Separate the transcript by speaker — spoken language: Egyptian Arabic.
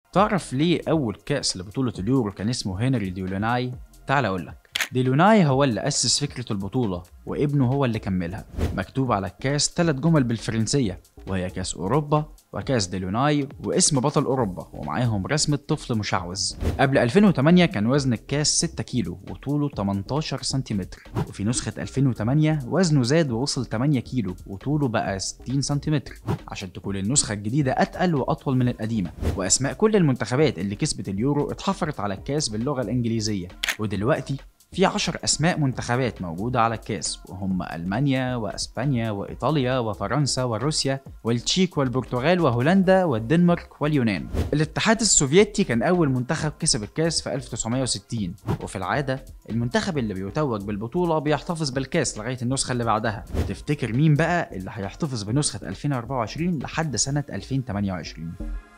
Speaker 1: تعرف ليه أول كأس لبطولة اليورو كان اسمه هنري ديولوناي؟ تعال أقولك ديلوناي هو اللي أسس فكرة البطولة وابنه هو اللي كملها مكتوب على الكاس ثلاث جمل بالفرنسية وهي كاس أوروبا وكاس ديلوناي واسم بطل أوروبا ومعاهم رسمة طفل مشعوذ قبل 2008 كان وزن الكاس 6 كيلو وطوله 18 سنتيمتر وفي نسخة 2008 وزنه زاد ووصل 8 كيلو وطوله بقى 60 سنتيمتر عشان تكون النسخة الجديدة أتقل وأطول من القديمة وأسماء كل المنتخبات اللي كسبت اليورو اتحفرت على الكاس باللغة الإنجليزية ودلوقتي في عشر أسماء منتخبات موجودة على الكاس وهم ألمانيا وأسبانيا وإيطاليا وفرنسا وروسيا والتشيك والبرتغال وهولندا والدنمارك واليونان الاتحاد السوفيتي كان أول منتخب كسب الكاس في 1960 وفي العادة المنتخب اللي بيتوج بالبطولة بيحتفظ بالكاس لغاية النسخة اللي بعدها تفتكر مين بقى اللي هيحتفظ بنسخة 2024 لحد سنة 2028